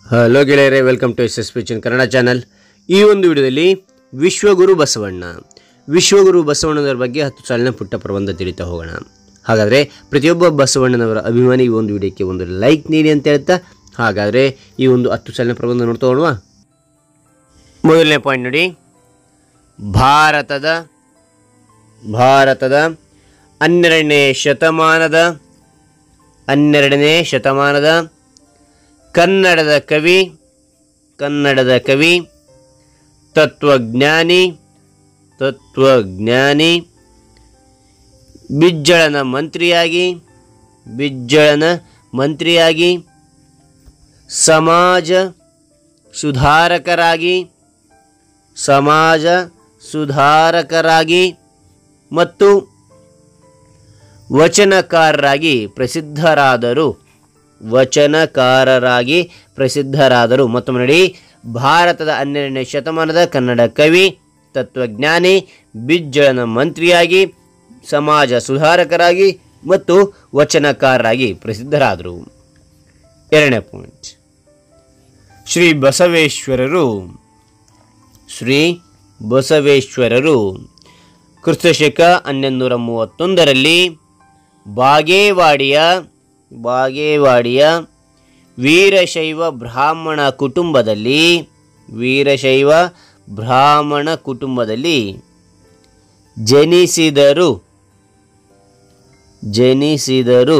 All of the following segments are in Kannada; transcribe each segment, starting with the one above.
ಹಲೋ ಗೆಳೆಯರೆ welcome to S S P ಚಿನ್ ಕನ್ನಡ ಚಾನಲ್ ಈ ಒಂದು ವಿಡಿಯೋದಲ್ಲಿ ವಿಶ್ವಗುರು ಬಸವಣ್ಣ ವಿಶ್ವಗುರು ಬಸವಣ್ಣನವರ ಬಗ್ಗೆ ಹತ್ತು ಸಾಲಿನ ಪುಟ್ಟ ಪ್ರಬಂಧ ತಿಳಿತಾ ಹೋಗೋಣ ಹಾಗಾದರೆ ಪ್ರತಿಯೊಬ್ಬ ಬಸವಣ್ಣನವರ ಅಭಿಮಾನಿ ಈ ಒಂದು ವಿಡಿಯೋಕ್ಕೆ ಒಂದು ಲೈಕ್ ನೀಡಿ ಅಂತ ಹೇಳ್ತಾ ಹಾಗಾದರೆ ಈ ಒಂದು ಹತ್ತು ಸಾಲಿನ ಪ್ರಬಂಧ ನೋಡ್ತಾ ಹೋಗುವ ಮೊದಲನೇ ಪಾಯಿಂಟ್ ನೋಡಿ ಭಾರತದ ಭಾರತದ ಹನ್ನೆರಡನೇ ಶತಮಾನದ ಹನ್ನೆರಡನೇ ಶತಮಾನದ ಕನ್ನಡದ ಕವಿ ಕನ್ನಡದ ಕವಿ ತತ್ವಜ್ಞಾನಿ ತತ್ವಜ್ಞಾನಿ ಬಿಜ್ಜಳನ ಮಂತ್ರಿಯಾಗಿ ಬಿಜ್ಜಳನ ಮಂತ್ರಿಯಾಗಿ ಸಮಾಜ ಸುಧಾರಕರಾಗಿ ಸಮಾಜ ಸುಧಾರಕರಾಗಿ ಮತ್ತು ವಚನಕಾರರಾಗಿ ಪ್ರಸಿದ್ಧರಾದರು ವಚನಕಾರರಾಗಿ ಪ್ರಸಿದ್ಧರಾದರು ಮತ್ತೊಮ್ಮೆ ನೋಡಿ ಭಾರತದ ಹನ್ನೆರಡನೇ ಶತಮಾನದ ಕನ್ನಡ ಕವಿ ತತ್ವಜ್ಞಾನಿ ಬಿಜ್ಜಳನ ಮಂತ್ರಿಯಾಗಿ ಸಮಾಜ ಸುಧಾರಕರಾಗಿ ಮತ್ತು ವಚನಕಾರರಾಗಿ ಪ್ರಸಿದ್ಧರಾದರು ಎರಡನೇ ಪಾಯಿಂಟ್ ಶ್ರೀ ಬಸವೇಶ್ವರರು ಶ್ರೀ ಬಸವೇಶ್ವರರು ಕ್ರಿಸ್ತಶಕ ಹನ್ನೊಂದೂರ ಮೂವತ್ತೊಂದರಲ್ಲಿ ಬಾಗೇವಾಡಿಯ ಬಾಗೇವಾಡಿಯ ವೀರಶೈವ ಬ್ರಾಹ್ಮಣ ಕುಟುಂಬದಲ್ಲಿ ವೀರಶೈವ ಬ್ರಾಹ್ಮಣ ಕುಟುಂಬದಲ್ಲಿ ಜನಿಸಿದರು ಜನಿಸಿದರು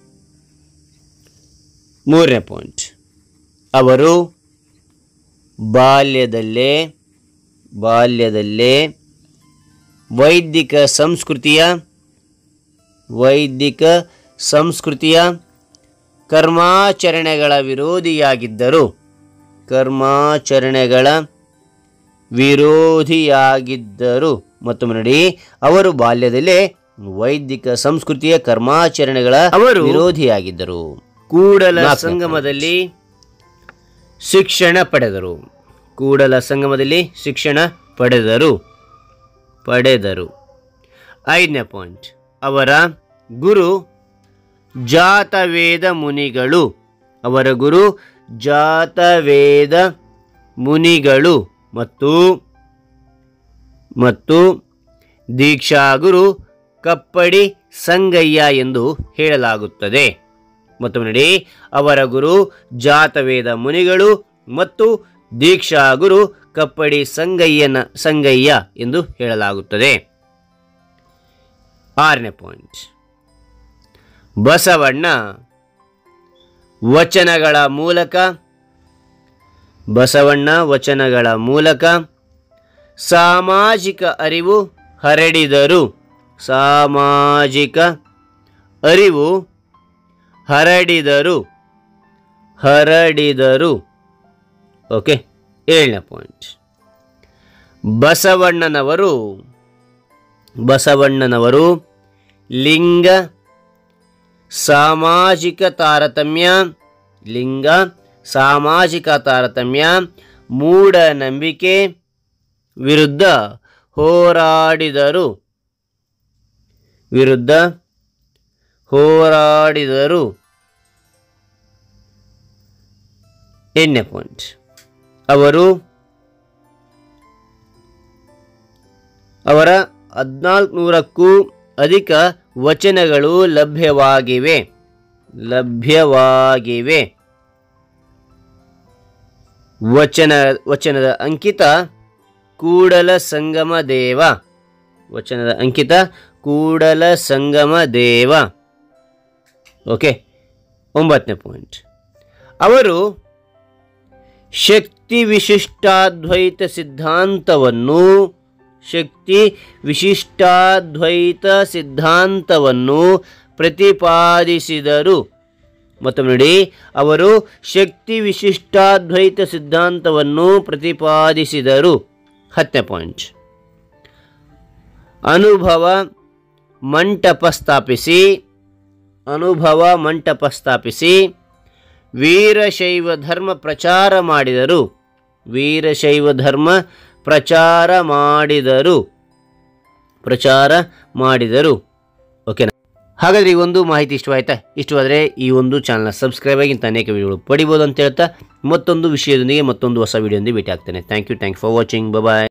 ಮೂರನೇ ಪಾಯಿಂಟ್ ಅವರು ಬಾಲ್ಯದಲ್ಲೇ ಬಾಲ್ಯದಲ್ಲೇ ವೈದಿಕ ಸಂಸ್ಕೃತಿಯ ವೈದಿಕ ಸಂಸ್ಕೃತಿಯ ಕರ್ಮಾಚರಣೆಗಳ ವಿರೋಧಿಯಾಗಿದ್ದರು ಕರ್ಮಾಚರಣೆಗಳ ವಿರೋಧಿಯಾಗಿದ್ದರು ಮತ್ತೊಮ್ಮೆ ನೋಡಿ ಅವರು ಬಾಲ್ಯದಲ್ಲೇ ವೈದಿಕ ಸಂಸ್ಕೃತಿಯ ಕರ್ಮಾಚರಣೆಗಳ ಅವರು ವಿರೋಧಿಯಾಗಿದ್ದರು ಕೂಡಲ ಸಂಗಮದಲ್ಲಿ ಶಿಕ್ಷಣ ಪಡೆದರು ಕೂಡಲ ಸಂಗಮದಲ್ಲಿ ಶಿಕ್ಷಣ ಪಡೆದರು ಪಡೆದರು ಐದನೇ ಪಾಯಿಂಟ್ ಅವರ ಗುರು ಜಾತವೇದ ಮುನಿಗಳು ಅವರ ಗುರು ಜಾತವೇದ ಮುನಿಗಳು ಮತ್ತು ಮತ್ತು ದೀಕ್ಷಾಗುರು ಕಪ್ಪಡಿ ಸಂಗಯ್ಯ ಎಂದು ಹೇಳಲಾಗುತ್ತದೆ ಮತ್ತೊಮ್ಮೆ ನೋಡಿ ಅವರ ಗುರು ಜಾತವೇದ ಮುನಿಗಳು ಮತ್ತು ದೀಕ್ಷಾಗುರು ಕಪ್ಪಡಿ ಸಂಗಯ್ಯನ ಸಂಗಯ್ಯ ಎಂದು ಹೇಳಲಾಗುತ್ತದೆ ಆರನೇ ಪಾಯಿಂಟ್ ಬಸವಣ್ಣ ವಚನಗಳ ಮೂಲಕ ಬಸವಣ್ಣ ವಚನಗಳ ಮೂಲಕ ಸಾಮಾಜಿಕ ಅರಿವು ಹರಡಿದರು ಸಾಮಾಜಿಕ ಅರಿವು ಹರಡಿದರು ಹರಡಿದರು ಓಕೆ ಏಳನೇ ಪಾಯಿಂಟ್ ಬಸವಣ್ಣನವರು ಬಸವಣ್ಣನವರು ಲಿಂಗ ಸಾಮಾಜಿಕ ತಾರತಮ್ಯ ಲಿಂಗ ಸಾಮಾಜಿಕ ತಾರತಮ್ಯ ಮೂಢನಂಬಿಕೆ ವಿರುದ್ಧ ಹೋರಾಡಿದರು ವಿರುದ್ಧ ಹೋರಾಡಿದರು ಎಣ್ಣೆ ಪಾಯಿಂಟ್ ಅವರು ಅವರ ಹದಿನಾಲ್ಕುನೂರಕ್ಕೂ ಅಧಿಕ ವಚನಗಳು ಲಭ್ಯವಾಗಿವೆ ಲಭ್ಯವಾಗಿವೆ ವಚನ ವಚನದ ಅಂಕಿತ ಕೂಡಲ ಸಂಗಮ ದೇವ ವಚನದ ಅಂಕಿತ ಕೂಡಲ ಸಂಗಮ ದೇವ ಓಕೆ ಒಂಬತ್ತನೇ ಪಾಯಿಂಟ್ ಅವರು ಶಕ್ತಿ ವಿಶಿಷ್ಟಾದ್ವೈತ ಸಿದ್ಧಾಂತವನ್ನು ಶಕ್ತಿ ವಿಶಿಷ್ಟಾದ್ವೈತ ಸಿದ್ಧಾಂತವನ್ನು ಪ್ರತಿಪಾದಿಸಿದರು ಮತ್ತೊಮ್ಮೆ ನೋಡಿ ಅವರು ಶಕ್ತಿ ವಿಶಿಷ್ಟಾದ್ವೈತ ಸಿದ್ಧಾಂತವನ್ನು ಪ್ರತಿಪಾದಿಸಿದರು ಹತ್ತನೇ ಪಾಯಿಂಟ್ ಅನುಭವ ಮಂಟಪ ಸ್ಥಾಪಿಸಿ ಅನುಭವ ಮಂಟಪ ಸ್ಥಾಪಿಸಿ ವೀರಶೈವ ಧರ್ಮ ಪ್ರಚಾರ ಮಾಡಿದರು ವೀರಶೈವ ಧರ್ಮ ಪ್ರಚಾರ ಮಾಡಿದರು ಪ್ರಚಾರ ಮಾಡಿದರು ಓಕೆನಾ ಹಾಗಾದರೆ ಈ ಒಂದು ಮಾಹಿತಿ ಇಷ್ಟವಾಯ್ತಾ ಇಷ್ಟವಾದರೆ ಈ ಒಂದು ಚಾನಲ್ನ ಸಬ್ಸ್ಕ್ರೈಬ್ ಆಗಿ ಇಂಥ ಅನೇಕ ವಿಡಿಯೋಗಳು ಪಡಿಬೋದು ಅಂತ ಹೇಳ್ತಾ ಮತ್ತೊಂದು ವಿಷಯದೊಂದಿಗೆ ಮತ್ತೊಂದು ಹೊಸ ವಿಡಿಯೋದೊಂದಿಗೆ ಭೇಟಿ ಆಗ್ತೇನೆ thank you thank for watching bye